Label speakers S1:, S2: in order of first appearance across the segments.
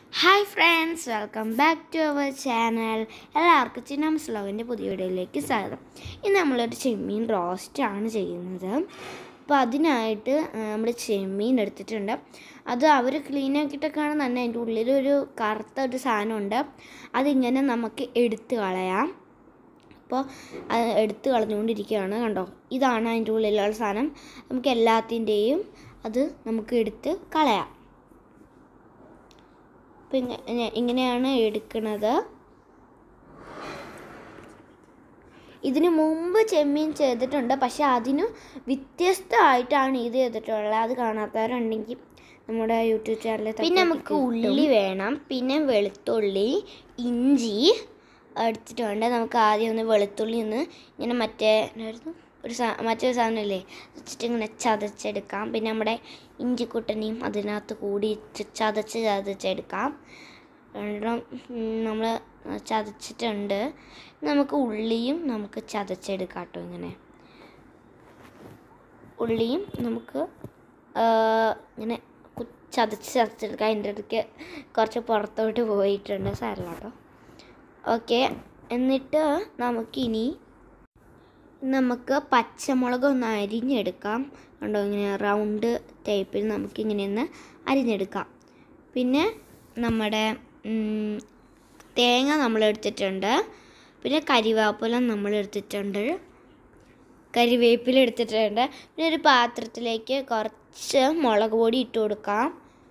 S1: hi friends welcome back to our channel എല്ലാവർക്കും ചിന്നാമസ് വ്ലോഗിൻ്റെ പുതിയ വീഡിയോയിലേക്ക് സ്വാഗതം ഇന്ന് നമ്മളൊരു ചെമ്മീൻ റോസ്റ്റാണ് ചെയ്യുന്നത് അപ്പോൾ അതിനായിട്ട് നമ്മൾ ചെമ്മീൻ എടുത്തിട്ടുണ്ട് അത് അവർ ക്ലീൻ ആക്കിയിട്ടൊക്കെയാണ് തന്നെ അതിൻ്റെ ഉള്ളിലൊരു കറുത്ത ഒരു സാധനമുണ്ട് അതിങ്ങനെ നമുക്ക് എടുത്ത് കളയാം അപ്പോൾ അത് എടുത്ത് കളഞ്ഞുകൊണ്ടിരിക്കുകയാണ് കണ്ടോ ഇതാണ് അതിൻ്റെ ഉള്ളിലുള്ള സാധനം നമുക്ക് എല്ലാത്തിൻ്റെയും അത് നമുക്ക് എടുത്ത് കളയാം അപ്പം ഇങ്ങനെ ഇങ്ങനെയാണ് എടുക്കുന്നത് ഇതിന് മുമ്പ് ചെമ്മീൻ ചെയ്തിട്ടുണ്ട് പക്ഷെ അതിന് വ്യത്യസ്തമായിട്ടാണ് ഇത് ചെയ്തിട്ടുള്ളത് അത് കാണാത്തവരുണ്ടെങ്കിൽ നമ്മുടെ യൂട്യൂബ് ചാനലിൽ പിന്നെ നമുക്ക് ഉള്ളി വേണം പിന്നെ വെളുത്തുള്ളി ഇഞ്ചി എടുത്തിട്ടുണ്ട് നമുക്ക് ആദ്യം ഒന്ന് വെളുത്തുള്ളി ഒന്ന് ഇങ്ങനെ മറ്റേ എന്നായിരുന്നു ഒരു സാ മറ്റൊരു സാധനമില്ലേ വെച്ചിട്ട് ഇങ്ങനെ ചതച്ചെടുക്കാം പിന്നെ നമ്മുടെ ഇഞ്ചിക്കുട്ടനെയും അതിനകത്ത് കൂടി ഇട്ട് ചതച്ച് ചതച്ചെടുക്കാം രണ്ടും നമ്മൾ ചതച്ചിട്ടുണ്ട് നമുക്ക് ഉള്ളിയും നമുക്ക് ചതച്ചെടുക്കാം കേട്ടോ ഇങ്ങനെ ഉള്ളിയും നമുക്ക് ആ, ഇങ്ങനെ കു- ചതച്ച് ചതച്ചെടുക്കാം അതിൻ്റെ ഇടയ്ക്ക് കുറച്ച് പുറത്തോട്ട് പോയിട്ടുണ്ട് സാരല്ല കേട്ടോ ഓക്കെ എന്നിട്ട് നമുക്കിനി നമുക്ക് പച്ചമുളക് ഒന്ന് അരിഞ്ഞെടുക്കാം കണ്ടോ ഇങ്ങനെ റൗണ്ട് ടൈപ്പിൽ നമുക്കിങ്ങനെ ഒന്ന് അരിഞ്ഞെടുക്കാം പിന്നെ നമ്മുടെ ഉം, തേങ്ങ നമ്മൾ എടുത്തിട്ടുണ്ട് പിന്നെ കരിവേപ്പില നമ്മൾ എടുത്തിട്ടുണ്ട് കരിവേപ്പില എടുത്തിട്ടുണ്ട് പിന്നെ ഒരു പാത്രത്തിലേക്ക് കുറച്ച് മുളക് പൊടി ഇട്ട് കൊടുക്കാം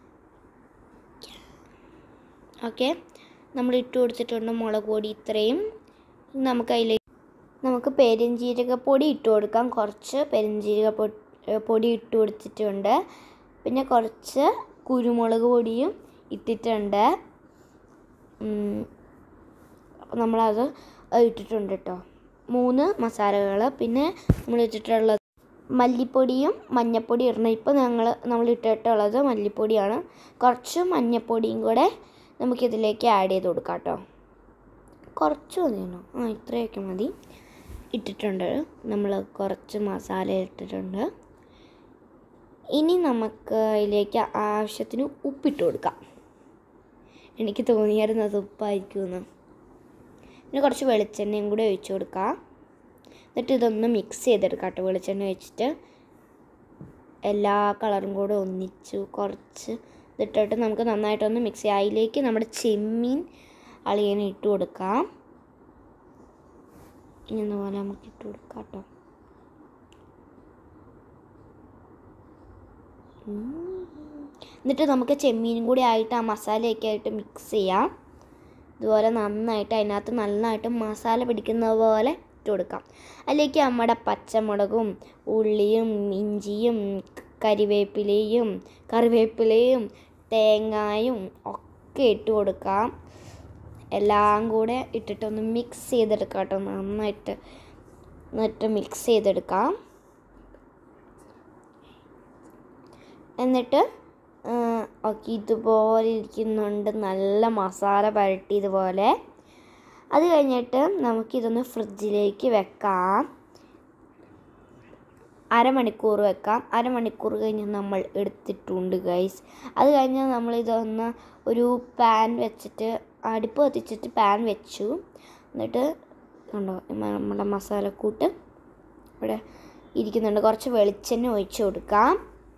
S1: ഓക്കെ നമ്മൾ ഇട്ട് കൊടുത്തിട്ടുണ്ട് മുളക് പൊടി ഇത്രയും നമുക്ക് അതിലേക്ക് നമുക്ക് പെരുംജീരകപ്പൊടി ഇട്ട് കൊടുക്കാം കുറച്ച് പെരുംജീരക പൊ- പൊടി ഇട്ട് കൊടുത്തിട്ടുണ്ട് പിന്നെ കുറച്ച് കുരുമുളക് പൊടിയും ഇട്ടിട്ടുണ്ട് അപ്പോൾ നമ്മളത് ഇട്ടിട്ടുണ്ട് കേട്ടോ മൂന്ന് മസാലകൾ പിന്നെ നമ്മൾ ഇട്ടിട്ടുള്ളത് മല്ലിപ്പൊടിയും മഞ്ഞപ്പൊടി ഇടണം ഇപ്പോൾ ഞങ്ങൾ നമ്മൾ ഇട്ടിട്ടുള്ളത് മല്ലിപ്പൊടിയാണ് കുറച്ച് മഞ്ഞപ്പൊടിയും കൂടെ നമുക്കിതിലേക്ക് ആഡ് ചെയ്ത് കൊടുക്കാം കേട്ടോ കുറച്ച് മതിയാണോ ആ ഇത്രയൊക്കെ മതി ഇട്ടിട്ടുണ്ട് നമ്മൾ കുറച്ച് മസാല ഇട്ടിട്ടുണ്ട് ഇനി നമുക്ക് അതിലേക്ക് ആവശ്യത്തിന് ഉപ്പിട്ട് കൊടുക്കാം എനിക്ക് തോന്നിയായിരുന്നു അത് ഉപ്പായിരിക്കുമെന്ന് പിന്നെ കുറച്ച് വെളിച്ചെണ്ണയും കൂടി ഒഴിച്ച് കൊടുക്കാം എന്നിട്ട് ഇതൊന്ന് മിക്സ് ചെയ്തെടുക്കാം കേട്ടോ വെളിച്ചെണ്ണ ഒഴിച്ചിട്ട് എല്ലാ കളറും കൂടെ ഒന്നിച്ചു കുറച്ച് ഇതിട്ടിട്ട് നമുക്ക് നന്നായിട്ടൊന്ന് മിക്സ് ചെയ്യാം അതിലേക്ക് നമ്മുടെ ചെമ്മീൻ അളിയനെ ഇട്ട് കൊടുക്കാം ഇങ്ങനെ പോലെ നമുക്ക് ഇട്ട് കൊടുക്കാം കേട്ടോ എന്നിട്ട് നമുക്ക് ചെമ്മീനും കൂടി ആയിട്ട് ആ മസാലയൊക്കെ ആയിട്ട് മിക്സ് ചെയ്യാം ഇതുപോലെ നന്നായിട്ട് അതിനകത്ത് നന്നായിട്ട് മസാല പിടിക്കുന്ന പോലെ ഇട്ട് കൊടുക്കാം അതിലേക്ക് നമ്മുടെ പച്ചമുളകും ഉള്ളിയും ഇഞ്ചിയും കരിവേപ്പിലയും കറിവേപ്പിലയും തേങ്ങായും ഒക്കെ ഇട്ട് കൊടുക്കാം എല്ലാം കൂടെ ഇട്ടിട്ടൊന്ന് മിക്സ് ചെയ്തെടുക്കാം കേട്ടോ നന്നായിട്ട് എന്നിട്ട് മിക്സ് ചെയ്തെടുക്കാം എന്നിട്ട് ഓക്കെ ഇതുപോലെ ഇരിക്കുന്നുണ്ട് നല്ല മസാല പരട്ടിയതുപോലെ അത് കഴിഞ്ഞിട്ട് നമുക്കിതൊന്ന് ഫ്രിഡ്ജിലേക്ക് വെക്കാം അരമണിക്കൂർ വെക്കാം അരമണിക്കൂർ കഴിഞ്ഞ് നമ്മൾ എടുത്തിട്ടുണ്ട് ഗൈസ് അത് കഴിഞ്ഞ് നമ്മളിതൊന്ന് ഒരു പാൻ വെച്ചിട്ട് അടുപ്പ് കത്തിച്ചിട്ട് പാൻ വെച്ചു എന്നിട്ട് കണ്ടോ നമ്മുടെ മസാലക്കൂട്ട് ഇവിടെ ഇരിക്കുന്നുണ്ട് കുറച്ച് വെളിച്ചെണ്ണ ഒഴിച്ച് കൊടുക്കാം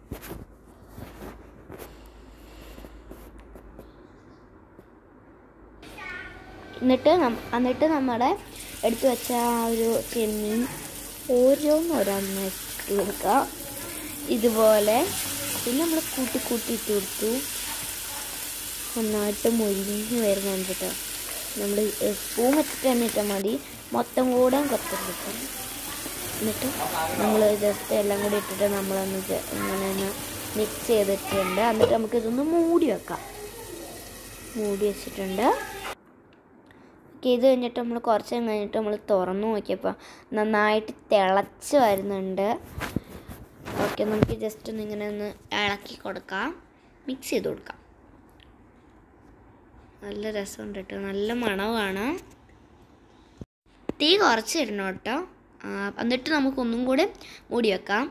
S1: എന്നിട്ട് നം- എന്നിട്ട് നമ്മുടെ എടുത്തു വെച്ച ആ ഒരു ചെമ്മീൻ ഓരോന്നോരോന്ന് ഇട്ട് കൊടുക്കുക ഇതുപോലെ പിന്നെ നമ്മൾ കൂട്ടി കൂട്ടി ഇട്ട് കൊടുത്തു നന്നായിട്ട് മൊരിഞ്ഞ് വരുന്നുണ്ട് കേട്ടോ നമ്മൾ സ്പൂൺ വെച്ചിട്ട് തന്നെ ഇട്ടാൽ മതി മൊത്തം കൂടെ കൊത്തെടുക്കും എന്നിട്ട് നമ്മൾ ജസ്റ്റ് എല്ലാം കൂടി ഇട്ടിട്ട് നമ്മളൊന്ന് ജ- ഇങ്ങനെ ഒന്ന് മിക്സ് ചെയ്തിട്ടുണ്ട് എന്നിട്ട് നമുക്ക് ഇതൊന്ന് മൂടി വെക്കാം മൂടി വെച്ചിട്ടുണ്ട് ഓക്കെ ഇത് കഴിഞ്ഞിട്ട് നമ്മൾ കുറച്ച് നേരം കഴിഞ്ഞിട്ട് നമ്മൾ തുറന്നു നോക്കിയപ്പോൾ നന്നായിട്ട് തിളച്ച് വരുന്നുണ്ട് ഓക്കെ നമുക്ക് ജസ്റ്റ് ഒന്ന് ഇങ്ങനെ ഒന്ന് ഇളക്കി കൊടുക്കാം മിക്സ് ചെയ്ത് കൊടുക്കാം നല്ല രസമുണ്ട് കേട്ടോ നല്ല മണമാണ് തീ കുറച്ച് ഇടണം കേട്ടോ ആ, എന്നിട്ട് നമുക്ക് ഒന്നും കൂടെ മൂടി വെക്കാം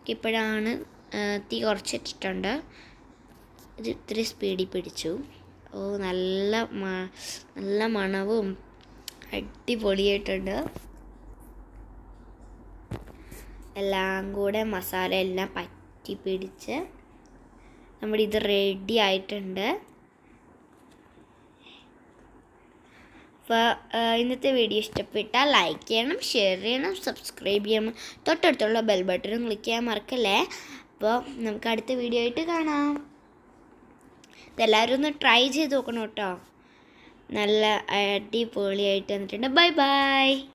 S1: ഇപ്പോഴാണ് തീ കുറച്ച് ഇട്ടിട്ടുണ്ട് ഇത് ഇത്തിരി സ്പീഡിൽ പിടിച്ചു ഓ നല്ല മ നല്ല മണവും അടിപൊളിയായിട്ടുണ്ട് എല്ലാം കൂടെ മസാല എല്ലാം പറ്റി പിടിച്ച് നമ്മുടെ ഇത് റെഡി ആയിട്ടുണ്ട് അപ്പോൾ ഇന്നത്തെ വീഡിയോ ഇഷ്ടപ്പെട്ടാൽ ലൈക്ക് ചെയ്യണം ഷെയർ ചെയ്യണം സബ്സ്ക്രൈബ് ചെയ്യണം തൊട്ടടുത്തുള്ള ബെൽ ബട്ടണും ക്ലിക്ക് ചെയ്യാൻ മറക്കല്ലേ അപ്പോൾ നമുക്ക് അടുത്ത വീഡിയോ ആയിട്ട് കാണാം ഇതെല്ലാവരും ഒന്ന് ട്രൈ ചെയ്ത് നോക്കണം കേട്ടോ നല്ല അടിപൊളിയായിട്ട് വന്നിട്ടുണ്ട് ബൈ ബൈ